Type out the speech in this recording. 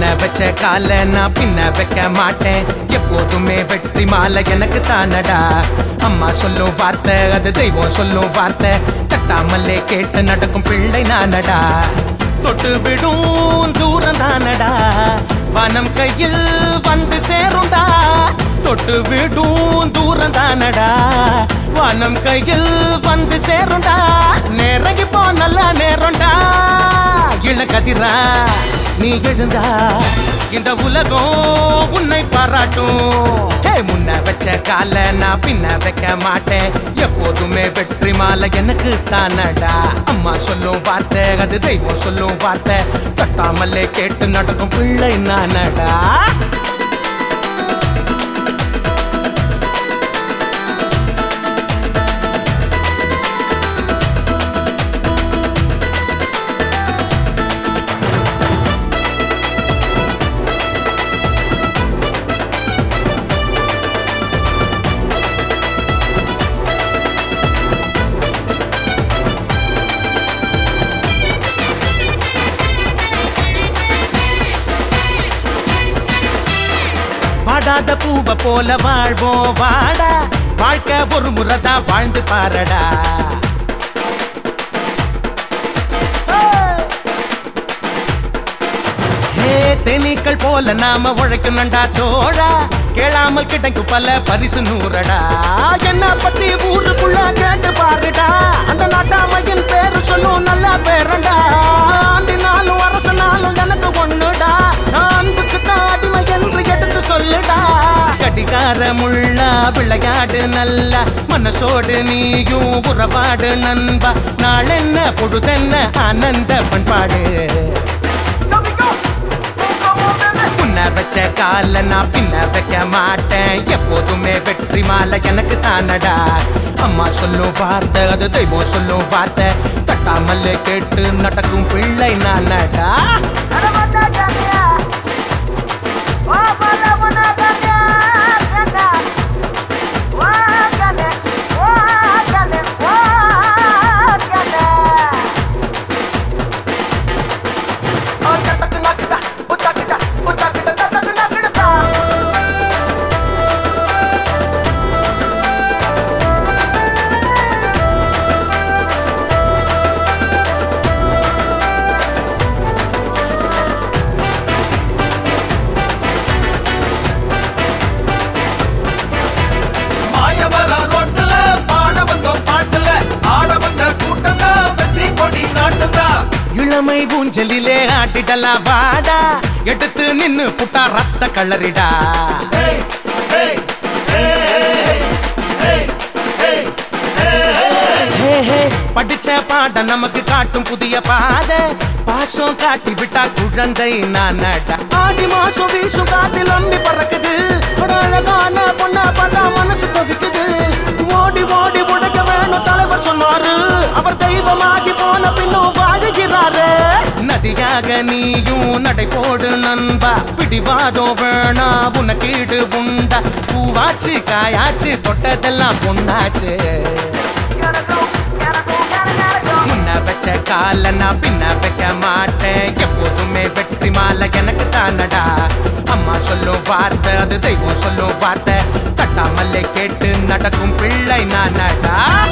முன்ன வச்ச கால நான் பின்ன வைக்க மாட்டேன் எப்போதுமே வெற்றி மாலை எனக்கு தானடா அம்மா சொல்லும் வார்த்தை அது தெய்வம் சொல்லும் வார்த்தை தட்டாமலே கேட்டு நடக்கும் பிள்ளை நானடா தொட்டு விடும் தூரம் தானடா வனம் கையில் வந்து சேரும்டா தொட்டு விடும் தூரம் தானடா வானம் கையில் வந்து சேரும்டா நேரங்கி போ நல்ல நேரம்டா இளக்கதிரா நீ எழுந்தா இந்த உலகம் உன்னை பாராட்டும் ஹே முன்ன வச்ச கால நான் பின்ன வைக்க மாட்டேன் எப்போதுமே வெற்றி மாலை எனக்கு தானடா அம்மா சொல்லும் வார்த்தை அது தெய்வம் சொல்லும் வார்த்தை தட்டாமலே கேட்டு நடக்கும் பிள்ளை நானடா வாடாத பூவ போல வாழ்வோம் வாடா வாழ்க்கை ஒரு முறைதான் வாழ்ந்து பாரடா ஹே, தேனீக்கள் போல நாம உழைக்கணும்டா தோழா கேளாமல் கிடைக்கும் பல பரிசு நூறடா என்ன பத்தி ஊருக்குள்ள கேட்டு பாருடா அந்த நாட்டாமையின் பேரு சொல்லும் நல்ல பேரண்டா ஆண்டினாலும் அரசனாலும் எனக்கு ஒண்ணுடா அன்புக்கு தான் அடிமை என்று எடுத்து சொல்லுடா கடிகாரமுள்ள விளையாடு நல்லா மனசோடு நீயும் உறவாடு நண்பா நாளென்ன பொழுதென்ன ஆனந்த பண்பாடு முன்ன வச்ச கால நான் பின்ன வைக்க மாட்டேன் எப்போதுமே வெற்றி மாலை எனக்கு தானடா அம்மா சொல்லும் வார்த்தை அது தெய்வம் சொல்லும் வார்த்தை தட்டாமல் கேட்டு நடக்கும் பிள்ளை நானடா மாயவர ரோட்டுல பாட வந்தோம் பாட்டுல ஆட வந்த கூட்டம் தான் வெற்றி கொடி நாட்டுதான் இளமை ஊஞ்சலிலே ஆட்டிடலாம் வாடா எடுத்து நின்னு புட்டா ரத்த கள்ளறிடா ஏய், ஏய், ஏய், ஏய், ஏய், ஏய். ஹே, ஹே, படிச்ச பாட நமக்கு காட்டும் புதிய பாதை பாசம் காட்டி விட்டா குழந்தை நானடா ஆடி மாசம் வீசும் காட்டில் அம்பி பறக்குது ஒரு அழகான பொண்ணா பார்த்தா மனசு தவிக்குது ஓடி ஓடி உடைக்க வேணும் தலைவர் சொன்னாரு அவர் தெய்வமாகி போன பின்னும் வாழுகிறாரு நதியாக நீயும் நடை போடு நண்பா பிடிவாதம் வேணா உனக்கீடு உண்டா பூவாச்சு காயாச்சு தொட்டதெல்லாம் பொண்ணாச்சு முன்ன வச்ச கால நான் பின்ன வைக்க மாட்டேன் எப்போதுமே வெற்றி மாலை எனக்கு தானடா அம்மா சொல்லும் வார்த்தை அது தெய்வம் சொல்லும் வார்த்தை தட்டாமலே கேட்டு நடக்கும் பிள்ளை நானடா